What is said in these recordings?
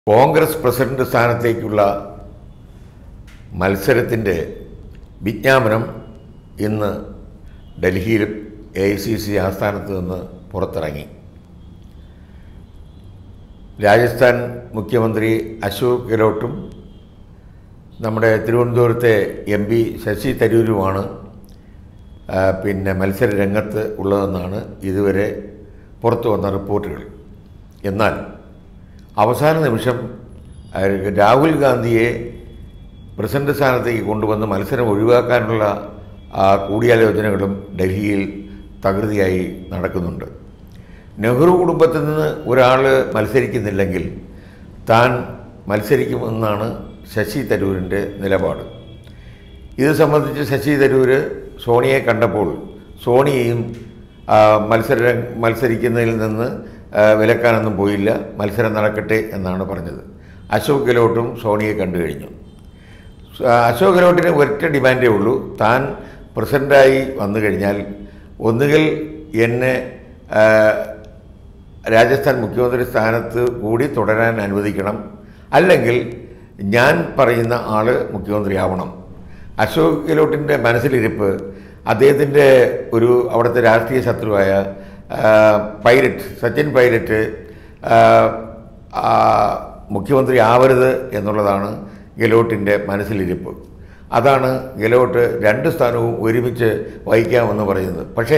Congress president സ്ഥാനത്തേക്കുള്ള മത്സരത്തിൻ്റെ വിജ്ഞാപനം ഇന്ന് ഡൽഹിയിൽ എ ഐ സി സി ആസ്ഥാനത്ത് നിന്ന് പുറത്തിറങ്ങി രാജസ്ഥാൻ മുഖ്യമന്ത്രി അശോക് ഗെഹ്ലോട്ടും നമ്മുടെ തിരുവനന്തപുരത്തെ എം പി ശശി തരൂരുമാണ് ആ, പിന്നെ മത്സര രംഗത്ത് ഉള്ളതെന്നാണ് ഇതുവരെ പുറത്തു വന്ന റിപ്പോർട്ടുകൾ എന്നാൽ അവസാന നിമിഷം ആ, രാഹുൽ ഗാന്ധിയെ പ്രസിഡന്റ് സ്ഥാനത്തേക്ക് കൊണ്ടുവന്ന് മത്സരം ഒഴിവാക്കാനുള്ള ആ, കൂടിയാലോചനകളും ഡൽഹിയിൽ തകൃതിയായി നടക്കുന്നുണ്ട് നെഹ്റു കുടുംബത്തിൽ നിന്ന് ഒരാൾ മത്സരിക്കുന്നില്ലെങ്കിൽ താൻ മത്സരിക്കുമെന്നാണ് ശശി തരൂരിൻ്റെ നിലപാട് ഇത് സംബന്ധിച്ച് ശശി തരൂർ സോണിയെ കണ്ടപ്പോൾ സോണിയെയും ആ, മത്സര മത്സരിക്കുന്നതിൽ നിന്ന് ആ, വിലക്കാനൊന്നും പോയില്ല മത്സരം നടക്കട്ടെ എന്നാണ് പറഞ്ഞത് അശോക് ഗെഹ്ലോട്ടും സോണിയെ കണ്ടു കഴിഞ്ഞു ആ, അശോക് ഗെഹ്ലോട്ടിന് ഒറ്റ ഡിമാൻഡേ ഉള്ളൂ താൻ പ്രസിഡൻ്റായി വന്നു കഴിഞ്ഞാൽ ഒന്നുകിൽ എന്നെ ആ, രാജസ്ഥാൻ മുഖ്യമന്ത്രി സ്ഥാനത്ത് കൂടി തുടരാൻ അനുവദിക്കണം അല്ലെങ്കിൽ ഞാൻ പറയുന്ന ആൾ മുഖ്യമന്ത്രിയാവണം അശോക് ഗെഹ്ലോട്ടിൻ്റെ മനസ്സിലിരിപ്പ് അദ്ദേഹത്തിൻ്റെ ഒരു അവിടുത്തെ രാഷ്ട്രീയ ശത്രുവായ ആ, പൈലറ്റ് സച്ചിൻ പൈലറ്റ് ആ, ആ, മുഖ്യമന്ത്രി ആവരുത് എന്നുള്ളതാണ് ഗെഹ്ലോട്ടിൻ്റെ മനസ്സിലിരിപ്പ് അതാണ് ഗെഹ്ലോട്ട് രണ്ട് സ്ഥാനവും ഒരുമിച്ച് വഹിക്കാമെന്ന് പറയുന്നത് പക്ഷേ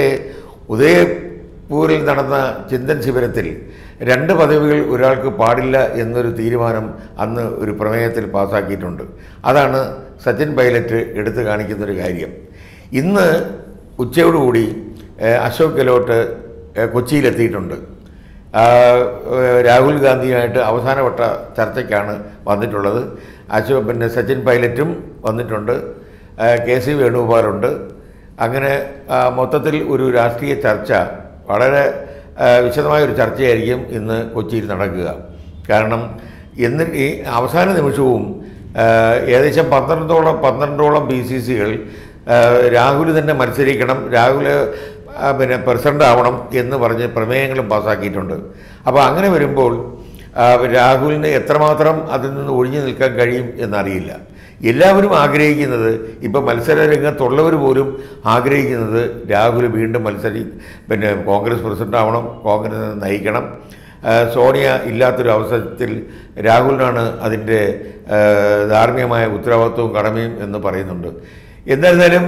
ഉദയപൂരിൽ നടന്ന ചിന്തൻ ശിബിരത്തിൽ രണ്ട് പദവികൾ ഒരാൾക്ക് പാടില്ല എന്നൊരു തീരുമാനം അന്ന് ഒരു പ്രമേയത്തിൽ പാസ്സാക്കിയിട്ടുണ്ട് അതാണ് സച്ചിൻ പൈലറ്റ് എടുത്തു കാണിക്കുന്നൊരു കാര്യം ഇന്ന് ഉച്ചയോടുകൂടി ഏഹ്, അശോക് ഗെഹ്ലോട്ട് ഏഹ്, കൊച്ചിയിലെത്തിയിട്ടുണ്ട് ആ, ഏഹ്, രാഹുൽ ഗാന്ധിയുമായിട്ട് അവസാനവട്ട ചർച്ചയ്ക്കാണ് വന്നിട്ടുള്ളത് അശോ പിന്നെ സച്ചിൻ പൈലറ്റും വന്നിട്ടുണ്ട് ആ, കെ സി വേണുഗോപാലുണ്ട് അങ്ങനെ ആ, മൊത്തത്തിൽ ഒരു രാഷ്ട്രീയ ചർച്ച വളരെ ആ, വിശദമായ ഒരു ചർച്ചയായിരിക്കും ഇന്ന് കൊച്ചിയിൽ നടക്കുക കാരണം എന്ന് ഈ അവസാന നിമിഷവും ആ, ഏകദേശം പന്ത്രണ്ടോളം പന്ത്രണ്ടോളം ബി സി സികൾ രാഹുൽ തന്നെ മത്സരിക്കണം രാഹുൽ ആ, പിന്നെ പ്രസിഡന്റ് ആവണം എന്ന് പറഞ്ഞ് പ്രമേയങ്ങളും പാസ്സാക്കിയിട്ടുണ്ട് അപ്പോൾ അങ്ങനെ വരുമ്പോൾ ആ, രാഹുലിന് എത്രമാത്രം അതിൽ നിന്ന് ഒഴിഞ്ഞു നിൽക്കാൻ കഴിയും എന്നറിയില്ല എല്ലാവരും ആഗ്രഹിക്കുന്നത് ഇപ്പം മത്സര രംഗത്തുള്ളവർ പോലും ആഗ്രഹിക്കുന്നത് രാഹുൽ വീണ്ടും മത്സരി പിന്നെ കോൺഗ്രസ് പ്രസിഡന്റ് ആവണം കോൺഗ്രസ് നയിക്കണം ആ, സോണിയ ഇല്ലാത്തൊരു അവസരത്തിൽ രാഹുലിനാണ് അതിൻ്റെ ആ, ധാർമ്മികമായ ഉത്തരവാദിത്വവും കടമയും എന്ന് പറയുന്നുണ്ട് എന്നിരുന്നാലും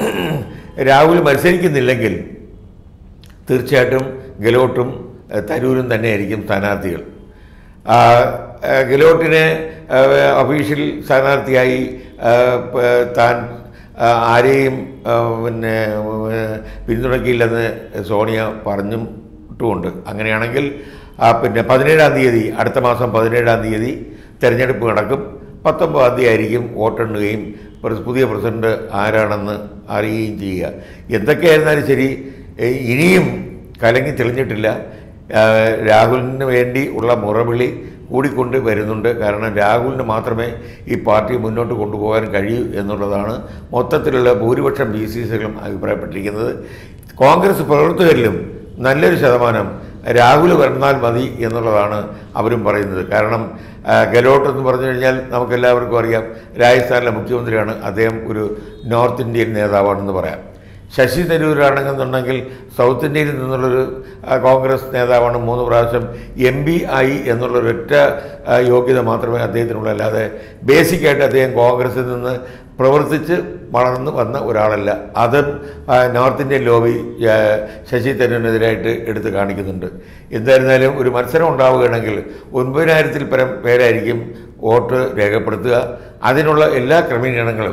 രാഹുൽ മത്സരിക്കുന്നില്ലെങ്കിൽ തീർച്ചയായിട്ടും ഗെലോട്ടും ഏഹ്, തരൂരും തന്നെയായിരിക്കും സ്ഥാനാർത്ഥികൾ ആ, ഏഹ്, ഗെലോട്ടിനെ ഏഹ്, ഒഫീഷ്യൽ സ്ഥാനാർത്ഥിയായി ഏഹ്, പ- താൻ ആ, ആരെയും ഏഹ്, പിന്നെ ഏഹ്, പിന്തുണയ്ക്കില്ലെന്ന് സോണിയ പറഞ്ഞിട്ടുമുണ്ട് അങ്ങനെയാണെങ്കിൽ ആ, പിന്നെ പതിനേഴാം തീയതി അടുത്ത മാസം പതിനേഴാം തീയതി തെരഞ്ഞെടുപ്പ് നടക്കും പത്തൊമ്പതാം തീയതി ആയിരിക്കും വോട്ടെണ്ണുകയും പ്രസ്- പുതിയ പ്രസിഡന്റ് ആരാണെന്ന് അറിയുകയും ചെയ്യുക എന്തൊക്കെയായിരുന്നാലും ശരി ഏ, ഇനിയും കലങ്ങി തെളിഞ്ഞിട്ടില്ല ആ, രാഹുലിന് വേണ്ടി ഉള്ള മുറവിളി കൂടിക്കൊണ്ട് വരുന്നുണ്ട് കാരണം രാഹുലിന് മാത്രമേ ഈ പാർട്ടി മുന്നോട്ട് കൊണ്ടുപോകാൻ കഴിയൂ എന്നുള്ളതാണ് മൊത്തത്തിലുള്ള ഭൂരിപക്ഷം ബി സി സികളും അഭിപ്രായപ്പെട്ടിരിക്കുന്നത് കോൺഗ്രസ് പ്രവർത്തകരിലും നല്ലൊരു ശതമാനം രാഹുൽ വന്നാൽ മതി എന്നുള്ളതാണ് അവരും പറയുന്നത് കാരണം ആ, ഗെലോട്ട് എന്ന് പറഞ്ഞു കഴിഞ്ഞാൽ നമുക്കെല്ലാവർക്കും അറിയാം രാജസ്ഥാനിലെ മുഖ്യമന്ത്രിയാണ് അദ്ദേഹം ഒരു നോർത്ത് ഇന്ത്യൻ നേതാവാണെന്ന് പറയാം ശശി തരൂരാണെന്നുണ്ടെങ്കിൽ സൗത്ത് ഇന്ത്യയിൽ നിന്നുള്ളൊരു ആ, കോൺഗ്രസ് നേതാവാണ് മൂന്ന് പ്രാവശ്യം എം പി ആയി എന്നുള്ളൊരൊറ്റ ആ, യോഗ്യത മാത്രമേ അദ്ദേഹത്തിനുള്ളൂ അല്ലാതെ ബേസിക്കായിട്ട് അദ്ദേഹം കോൺഗ്രസിൽ നിന്ന് പ്രവർത്തിച്ച് വളർന്നു വന്ന ഒരാളല്ല അത് ആ, നോർത്ത് ഇന്ത്യൻ ലോബി ആ, ശശി തരൂരിനെതിരായിട്ട് എടുത്ത് കാണിക്കുന്നുണ്ട് എന്തായിരുന്നാലും ഒരു മത്സരം ഉണ്ടാവുകയാണെങ്കിൽ ഒൻപതിനായിരത്തിൽ പരം പേരായിരിക്കും വോട്ട് രേഖപ്പെടുത്തുക അതിനുള്ള എല്ലാ ക്രമീകരണങ്ങളും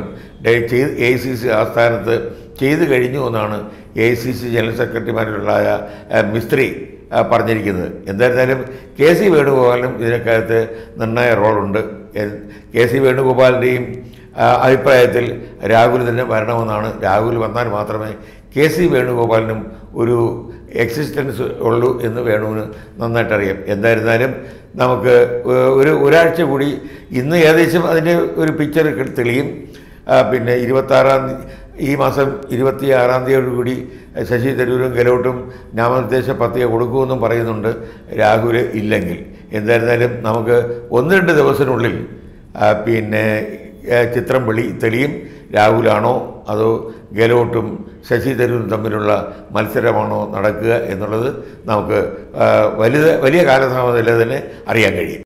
എ സി സി ആസ്ഥാനത്ത് ചെയ്തു കഴിഞ്ഞു എന്നാണ് എ സി സി ജനറൽ സെക്രട്ടറിമാരിലുള്ളായ ആ, മിസ്ത്രി ആ, പറഞ്ഞിരിക്കുന്നത് എന്തായിരുന്നാലും കെ സി വേണുഗോപാലിനും ഇതിനകത്ത് നിർണായ റോളുണ്ട് എൻ- കെ സി വേണുഗോപാലിൻ്റെയും ആ, അഭിപ്രായത്തിൽ രാഹുൽ തന്നെ വരണമെന്നാണ് രാഹുൽ വന്നാൽ മാത്രമേ കെ സി വേണുഗോപാലിനും ഒരു എക്സിസ്റ്റൻസ് ഉള്ളൂ എന്ന് വേണുവിന് നന്നായിട്ടറിയാം എന്തായിരുന്നാലും നമുക്ക് ഏഹ്, ഒരു ഒരാഴ്ച കൂടി ഇന്ന് ഏകദേശം അതിൻ്റെ ഒരു പിക്ചർ തെളിയും ആ, പിന്നെ ഇരുപത്താറാം തീയതി ഈ മാസം ഇരുപത്തി ആറാം തീയതിയോടുകൂടി ശശി തരൂരും ഗെലോട്ടും നാമനിർദ്ദേശ പത്രിക കൊടുക്കുമെന്നും പറയുന്നുണ്ട് രാഹുൽ ഇല്ലെങ്കിൽ എന്തായിരുന്നാലും നമുക്ക് ഒന്ന് രണ്ട് ദിവസത്തിനുള്ളിൽ ആ, പിന്നെ ആ, ചിത്രം വെളി തെളിയും രാഹുലാണോ അതോ ഗെലോട്ടും ശശി തരൂരും തമ്മിലുള്ള മത്സരമാണോ നടക്കുക എന്നുള്ളത് നമുക്ക് ആ, വലുത് വലിയ കാലതാമസമില്ലാതെ തന്നെ അറിയാൻ കഴിയും